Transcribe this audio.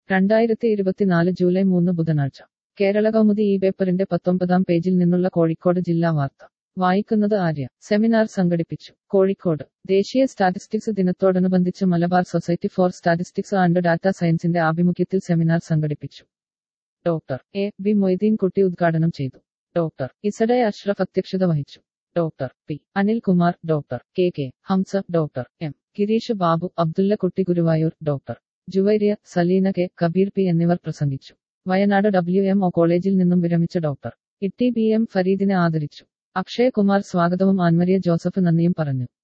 രണ്ടായിരത്തി ഇരുപത്തിനാല് ജൂലൈ മൂന്ന് ബുധനാഴ്ച കേരള കൗമുദി ഈ പേപ്പറിന്റെ പത്തൊമ്പതാം പേജിൽ നിന്നുള്ള കോഴിക്കോട് ജില്ലാ വാർത്ത വായിക്കുന്നത് ആര്യ സെമിനാർ സംഘടിപ്പിച്ചു കോഴിക്കോട് ദേശീയ സ്റ്റാറ്റിസ്റ്റിക്സ് ദിനത്തോടനുബന്ധിച്ച് Malabar society for statistics and data സയൻസിന്റെ ആഭിമുഖ്യത്തിൽ സെമിനാർ സംഘടിപ്പിച്ചു ഡോക്ടർ എ ബി മൊയ്തീൻ കുട്ടി ഉദ്ഘാടനം ചെയ്തു ഡോക്ടർ ഇസഡെ അഷ്റഫ് അധ്യക്ഷത വഹിച്ചു doctor P Anilkumar doctor K K Hamsa doctor M Girish Babu Abdulla Kutty Guruvayur doctor Juvairiya Saleena K Kabeer P എന്നിവർ പ്രസംഗിച്ചു വയനാട് ഡബ്ല്യു എം ഒ കോളേജിൽ നിന്നും വിരമിച്ച ഡോക്ടർ ഇട്ടി ബി എം ഫരീദിനെ ആദരിച്ചു അക്ഷയകുമാർ സ്വാഗതവും ആൻമരിയ ജോസഫ് നന്ദിയും പറഞ്ഞു